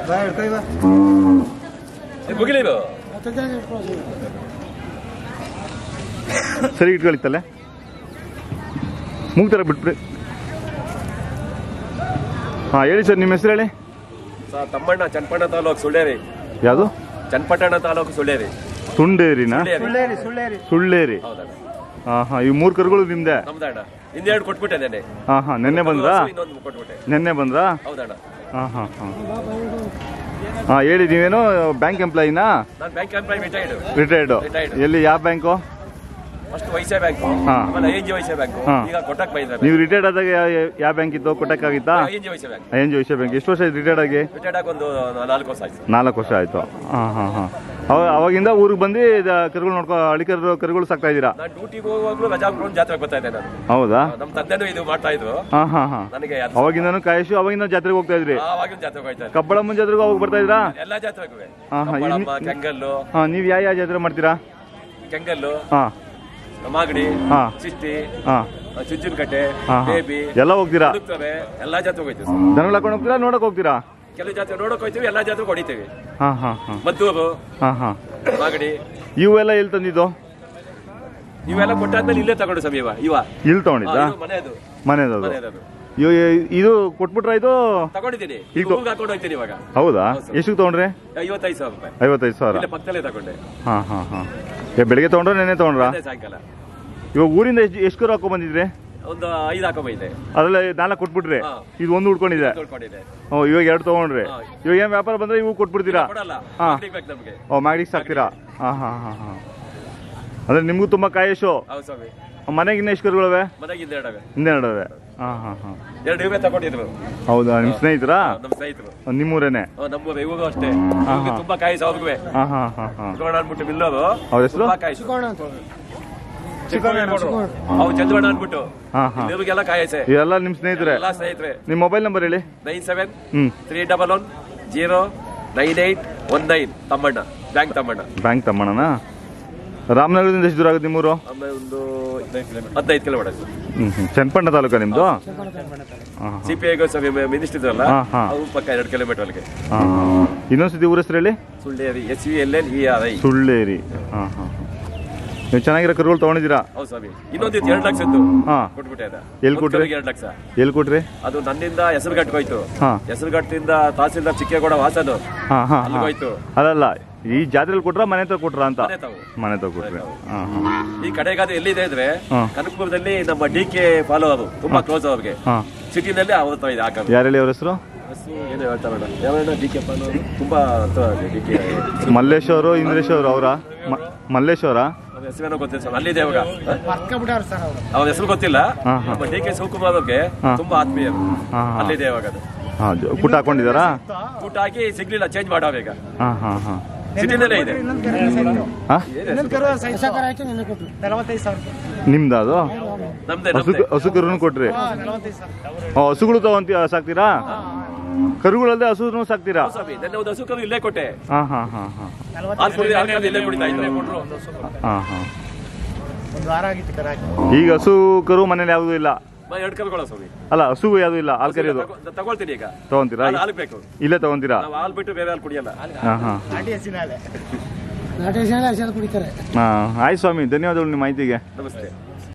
ಮುಗಿಲಿರು ಸರಿ ಇಟ್ಕೊಳ್ಳಿತ್ತಲ್ಲೇ ಮೂಗ್ತಾರ ಬಿಟ್ಬಿಡಿ ಹಾಂ ಹೇಳಿ ಸರ್ ನಿಮ್ಮ ಹೆಸರು ಹೇಳಿ ಸ- ತಮ್ಮಣ್ಣ ಚನ್ನಪಟ್ಟಣ ತಾಲೂಕು ಸುಳ್ಳೇರಿ ಯಾವುದು ಚನ್ನಪಟ್ಟಣ ತಾಲೂಕು ಸುಳ್ಳೇರಿ ತುಂಡೇರಿನಾ ಸುಳ್ಳೇರಿ ಸುಳ್ಳೇರಿ ಹೌದಣ್ಣ ಹಾಂ ಹಾಂ ಈ ಮೂರು ಕರುಗಳು ನಿಮ್ದೆ ನಮ್ದಣ್ಣ ಇನ್ನೆರಡು ಕೊಟ್ಬಿಟ್ಟೆ ನೆನೆ ಹಾಂ ಹಾಂ ನಿನ್ನೆ ಬಂದ್ರಾ ಇನ್ನೊಂದು ಕೊಟ್ಬಿಟ್ಟೆ ನಿನ್ನೆ ಬಂದ್ರಾ ಹೌದಣ್ಣ ಹಾಂ ಹಾಂ ಹಾಂ ಹಾಂ ಹೇಳಿ ನೀವೇನು ಬ್ಯಾಂಕ್ ಎಂಪ್ಲಾಯಿನಾ ನಾನು bank employee retired retired Retired. ಎಲ್ಲಿ ಯಾವ ಬ್ಯಾಂಕು ಫಸ್ಟ್ ವೈಸೆ ಬ್ಯಾಂಕ್ ಹಾ. ಆಮೇಲೆ I N G Vysya bank ಹಾ. ಈಗ ಕೊಟ್ಟಕ್ ಬೈದ್ರೆ ನೀವು ರಿಟೈರ್ಡ್ ಆದಾಗ ಯಾ- ಯಾವ ಬ್ಯಾಂಕ್ ಇತ್ತು ಕೊಟ್ಟಕ್ಕಾಗಿತ್ತಾ I N G Vysya bank I N G ವಿಷಯ ಬ್ಯಾಂಕ್ ಎಷ್ಟು ವರ್ಷ ರಿಟೈರ್ಡ್ ಆಗಿ ರಿಟೈರ್ಡ್ ಆಗಿ ಒಂದು ನಾಲ್ಕು ವರ್ಷ ಆಯ್ತು ನಾಲ್ಕು ವರ್ಷ ಆಯ್ತು ಹಾಂ ಹಾಂ ಹಾಂ ಅವ ಅವಾಗಿಂದ ಊರಿಗೆ ಬಂದು ಇದ ಕರುಗಳು ನೋಡ್ಕೊ ಹಳಿಕರು ಕರುಗಳು ಸಾಕ್ತಾ ಇದ್ದೀರಾ ನಾನು ಡ್ಯೂಟಿಗೆ ಹೋಗುವಾಗ್ಲೂ ರಜಾ ಹಾಕೊಂಡು ಜಾತ್ರೆಗೆ ಬರ್ತಾ ಇದ್ದೆ ನಾನು ಹೌದಾ ನಮ್ಮ ತಂದೆನೂ ಇದು ಮಾಡ್ತಾ ಇದ್ರು ಹಾಂ ಹಾಂ ಹಾಂ ನನಗೆ ಅದು- ಅವಾಗಿಂದನೂ ಕಾಯಶು ಅವಾಗಿಂದ ಜಾತ್ರೆಗೆ ಹೋಗ್ತಾ ಇದ್ರಿ ಆವಾಗಿನ ಜಾತ್ರೆಗೆ ಹೋಯ್ತಾ ಇದ್ದೆ ಕಬ್ಬಳಮ್ಮನ ಜಾತ್ರೆಗೆ ಅವಾಗ ಬರ್ತಾ ಇದ್ರಾ ಎಲ್ಲಾ ಜಾತ್ರೆಗೂ ಹಾ, ಹಾ, ಕಬ್ಬಳಮ್ಮ, ಇಲ್ಲಿ- ಕೆಂಗಲ್ಲು ಹಾಂ ನೀವು ಯಾವ ಯಾವ ಜಾತ್ರೆ ಮಾಡ್ತೀರಾ ಕೆಂಗಲ್ಲು ಹಾಂ ಮಾಗಡಿ ಹಾಂ ಚಿಸ್ತಿ ಹಾಂ ಚುಂಚನಕಟ್ಟೆ ಹಾಂ ಬೇಬಿ ಎಲ್ಲ ಹೋಗ್ತೀರಾ ಹುಡುಕ್ತವೆ ಎಲ್ಲಾ ಜಾತ್ರೆಗೆ ಹೋಯ್ತೀವಿ ಸರ್. ದನಗಳು ಹಾಕೊಂಡು ಹೋಗ್ತೀರಾ ನೋಡಕ್ ಹೋಗ್ತೀರಾ ಕೆಲವು ಜಾತ್ರೆ ನೋಡಕ್ ಹೋಯ್ತೀವಿ ಎಲ್ಲಾ ಜಾತ್ರೆಗೆ ಹೊಡಿತೀವಿ ಹಾಂ ಹಾಂ ಹಾಂ ಮದ್ದೂರು ಹಾಂ ಹಾಂ ಮಾಗಡಿ ಇವೆಲ್ಲ ಎಲ್ಲಿ ತಂದಿದ್ದು ಇವೆಲ್ಲ ಕೊಟ್ಟಾದ್ಮೇಲೆ ಇಲ್ಲೇ ತಗೊಂಡು ಸಮೀಪ ಇವ ಇಲ್ಲಿ ತಗೊಂಡಿದ್ದಾ ಮನೆಯದು ಮನೆಯದು ಮನೆಯದು ಇವ್- ಇದು ಕೊಟ್ಬಿಟ್ರ ಇದು ತಗೊಂಡಿದ್ದೀನಿ ಈಗ ಈಗ ಊರ್ಗ್ ಹಾಕೊಂಡು ಹೋಗ್ತೀನಿ ಇವಾಗ ಹೌದಾ ಹೌದು ಸರ್. ಎಷ್ಟಕ್ಕೆ ತಗೊಂಡ್ರಿ ಐವತ್ತೈದು ಸಾವಿರ ರೂಪಾಯಿ ಐವತ್ತೈದು ಸಾವಿರ ಇಲ್ಲೇ ಪಕ್ಕದಲ್ಲೇ ತಗೊಂಡೆ ಹಾಂ ಹಾಂ ಹಾಂ ಏ ಬೆಳಿಗ್ಗೆ ತಗೊಂಡ್ರ ನೆನೆ ತಗೊಂಡ್ರಾ ಅದೇ ಸಾಯಂಕಾಲ ಇವಾಗ ಊರಿಂದ ಎಷ್ಟು ಎಷ್ಟು ಕರು ಹಾಕೊಂಡ್ ಬಂದಿದ್ರಿ ಒಂದು ಐದು ಹಾಕೊಂಬೈತೆ ಅದ್ರಲ್ಲಿ ನಾಲ್ಕು ಕೊಟ್ಬಿಟ್ರಿ ಹಾ. ಇದು ಒಂದು ಉಳ್ಕೊಂಡಿದೆ ತೊಳ್ಕೊಂಡಿದೆ ಓ ಇವಾಗ ಎರಡು ತಗೊಂಡ್ರಿ ಹಾ. ಇವಾಗ ಏನ್ ವ್ಯಾಪಾರ ಬಂದ್ರೆ ಇವು ಕೊಟ್ಬಿಡ್ತೀರಾ ಕೊಡಲ್ಲ ಹಾ. ಅಂಗ್ಡಿಗ್ ಬೇಕು ನಮ್ಗೆ ಓ ಮ್ಯಾಗ್ಡಿಗೆ ಸಾಕ್ತೀರಾ ಹಾಂ ಹಾಂ ಹಾಂ ಹಾಂ ಅಂದ್ರೆ ನಿಮಗೂ ತುಂಬಾ ಕಾಯಶು ಹೌದು ಸ್ವಾಮಿ ಮನೆಗೆ ಇನ್ನ ಎಷ್ಟು ಕರುಗಳವೆ ಮನೆಗಿಂದ ಎರಡವೆ ಇನ್ನೆರಡವೆ ಹಾಂ ಹಾಂ ಹಾಂ ಎರಡು ಇವೇ ತಗೊಂಡಿದ್ರು ಹೌದಾ ನಿಮ್ಮ ಸ್ನೇಹಿತರಾ ನಮ್ಮ ಸ್ನೇಹಿತರು ನಿಮ್ಮೂರೇನೆ ನಮ್ಮ ಇವಾಗ ಅಷ್ಟೇ ಹಾ, ಇವ್ರಿಗೆ ಹಾ. ತುಂಬಾ ಕಾಯಿ ಸಾವಿರ್ಗುವೆ ಹಾಂ ಹಾಂ ಹಾಂ ಹಾಂ ಚಿಕ್ಕವಣ್ಣ ಅನ್ಬಿಟ್ಟು ಬಿಲ್ಲೋರು ಅವ್ರ ಹೆಸರು ತುಂಬಾ ಕಾಯಿ ಅವು ಚಂದ್ರಣ್ಣ ಅನ್ಬಿಟ್ಟು ಹಾಂ ಹಾಂ ಇವ್ರಿಗೆಲ್ಲ ಕಾಯಿಸೆ ಇವೆಲ್ಲ ನಿಮ್ಮ ಸ್ನೇಹಿತರೆ ಎಲ್ಲ ಸ್ನೇಹಿತರೆ ನಿಮ್ಮ ಮೊಬೈಲ್ ನಂಬರ್ ಹೇಳಿ ನೈನ್ ಸೆವೆನ್ ಹ್ಞೂ three double one zero nine eight one nine Thammanna bank Thammanna bank ತಮ್ಮಣ್ಣನ ರಾಮನಗರದಿಂದ ಎಷ್ಟು ದೂರ ಆಗುತ್ತೆ ನಿಮ್ಮೂರು ಆಮೇಲೆ ಒಂದು ಹದಿನೈದು ಕಿಲೋಮೀಟರ್ ಹ್ಞೂ ಹ್ಞೂ ಚನ್ನಪಟ್ಟಣ ತಾಲೂಕಾ ನಿಮ್ಮದು ಹಾಂ ಹಾಂ ಸಿ ಪಿ ಐ ಮಿನಿಸ್ಟರ್ ಇದ್ರಲ್ಲ ಹಾ, ಹಾ. ಅವ್ರ ಪಕ್ಕ ಎರಡು ಕಿಲೋಮೀಟರ್ ಅಲ್ಲಿಗೆ ಹಾಂ ಹಾಂ ಇನ್ನೊಂದ್ಸತಿ ಊರ ಹೆಸರು ಹೇಳಿ Sulleri S V L L E R I Sulleri ಹಾಂ ಹಾಂ ನೀವು ಚೆನ್ನಾಗಿರೋ ಕರುಗಳು ತೊಗೊಂಡಿದ್ದೀರಾ ಹೌದು ಸ್ವಾಮಿ ಇನ್ನೊಂದಿತ್ತು ಎರಡು ಲಕ್ಷದ್ದು ಹಾಂ ಕೊಟ್ಬಿಟ್ಟೆ ಅದ ಎಲ್ಲಿ ಕೊಟ್ರಿ? ಎರಡು ಲಕ್ಷ ಎಲ್ಲಿ ಕೊಟ್ರಿ ಅದು ನನ್ನಿಂದ ಹೆಸರುಘಟ್ಟಗೋಯ್ತು ಹಾಂ ಹೆಸರುಘಟ್ಟದಿಂದ ತಹಸೀಲ್ದಾರ್ ಚಿಕ್ಕೇಗೌಡ ವಾಸದು ಹಾಂ ಹಾಂ ಹಾಂ ಅಲ್ಲಿಗೋಯ್ತು ಅಲ್ಲಲ್ಲ ಈ ಜಾತ್ರೆಲಿ ಕೊಟ್ರ ಮನೆ ಹತ್ರ ಕೊಟ್ರ ಅಂತ ಮನೆ ತಾವು ಮನೆ ಹತ್ರ ಕೊಟ್ರಿ ಹಾಂ ಹಾಂ ಈ ಕಡೆಗಾದ ಎಲ್ಲಿದೆ ಅಂದ್ರೆ ಹಾ. ಕನಕಪುರದಲ್ಲಿ ನಮ್ಮ ಡಿ ಕೆ ಫಾಲೋ ಅವರು ತುಂಬಾ ಕ್ಲೋಸ್ ಅವ್ರಿಗೆ ಹಾಂ ಸಿಟಿನಲ್ಲಿ ಅವ್ರ ಹತ್ರ ಇದೆ ಹಾಕೋದು ಯಾರು ಹೇಳಿ ಅವ್ರ ಹೆಸರು ಬಸ್ಸು ಏನೋ ಹೇಳ್ತಾರಣ್ಣ ಯಾವಣ್ಣ ಡಿ ಕೆ ಫಾಲೋ ತುಂಬಾ ಹತ್ರ ಡಿ ಕೆ ಮಲ್ಲೇಶ್ ಅವರು ಇಂದ್ರೇಶ್ ಅವರು ಅವರ ಮಲ್ಲೇಶ್ ಅವರ ಅವ್ರ ಹೆಸರೇನೋ ಗೊತ್ತಿಲ್ಲ ಸರ್ ಅಲ್ಲಿದೆ ಇವಾಗ ಅವ್ರ ಹೆಸರು ಗೊತ್ತಿಲ್ಲ ಹಾ, ಹಾ. ನಮ್ಮ ಡಿ ಕೆ ಶಿವಕುಮಾರ್ ಅವ್ರಿಗೆ ಹಾ. ತುಂಬಾ ಆತ್ಮೀಯರು ಹಾ, ಹಾ. ಅಲ್ಲಿದೆ ಇವಾಗ ಅದು ಹಾಂ ಪುಟ್ಟ ಹಾಕೊಂಡಿದ್ದಾರಾ ಊಟ ಹಾಕಿ ಸಿಗ್ಲಿಲ್ಲ ಚೇಂಜ್ ಮಾಡಾವ ಈಗ ಹಾಂ ಹಾಂ ಹಾಂ ಸಿಟಿನಲ್ಲೇ ಇದೆ ಹಾಂ ನಲವತ್ತೈದು ಸಾವಿರ ನಿಮ್ದು ಅದು ನಮ್ದೇ ಹಸು ನಮ್ದೇ ಹಸು ಕರುನು ಕೊಟ್ರಿ ನಲವತ್ತೈದು ಸಾವಿರ ಓ, ಹಸುಗಳು ತಗೊಂತ ಸಾಕ್ತೀರಾ ಕರುಗಳಲ್ಲದೆ ಹಸುನು ಸಾಕ್ತೀರಾ ಸ್ವಾಮಿ ನನ್ನ ಒಂದು ಹಸು ಕರು ಇಲ್ಲೇ ಕೊಟ್ಟೆ ಹಾಂ ಹಾಂ ಹಾಂ ಹಾಂ ಹಾಲು ಕುಡಿದು ಹಾಲು ಕರೆದು ಇಲ್ಲೇ ಕುಡಿತಾ ಇದ್ರು ಹಾಂ ಹಾಂ ಒಂದು ವಾರ ಆಗಿತ್ತು ಕರ ಹಾಕಿ ಈಗ ಹಸು ಕರು ಮನೇಲಿ ಯಾವುದೂ ಇಲ್ಲ ಮ- ಎರಡು ಕರುಗಳ ಸ್ವಾಮಿ ಅಲ್ಲ ಹಸು ಯಾವುದೂ ಇಲ್ಲ ಹಾಲು ಕರಿಯೋದು ತಗೊ- ತಗೊಳ್ತೀನಿ ಈಗ ತಗೊಂತೀರಾ ಹಾಲು- ಹಾಲು ಬೇಕು ಇಲ್ಲೇ ತಗೊಂತೀರಾ ನಾವು ಹಾಲು ಬಿಟ್ಟು ಬೇರೆ ಹಾಲು ಕುಡಿಯಲ್ಲ ಹಾಂ ಹಾಂ ನಾಟಿ ಹಸಿನಾಲೆ ಹಾಂ ಆಯ್ತು ಸ್ವಾಮಿ ಧನ್ಯವಾದಗಳು ನಿಮ್ಮ ಮಾಹಿತಿಗೆ ನಮಸ್ತೆ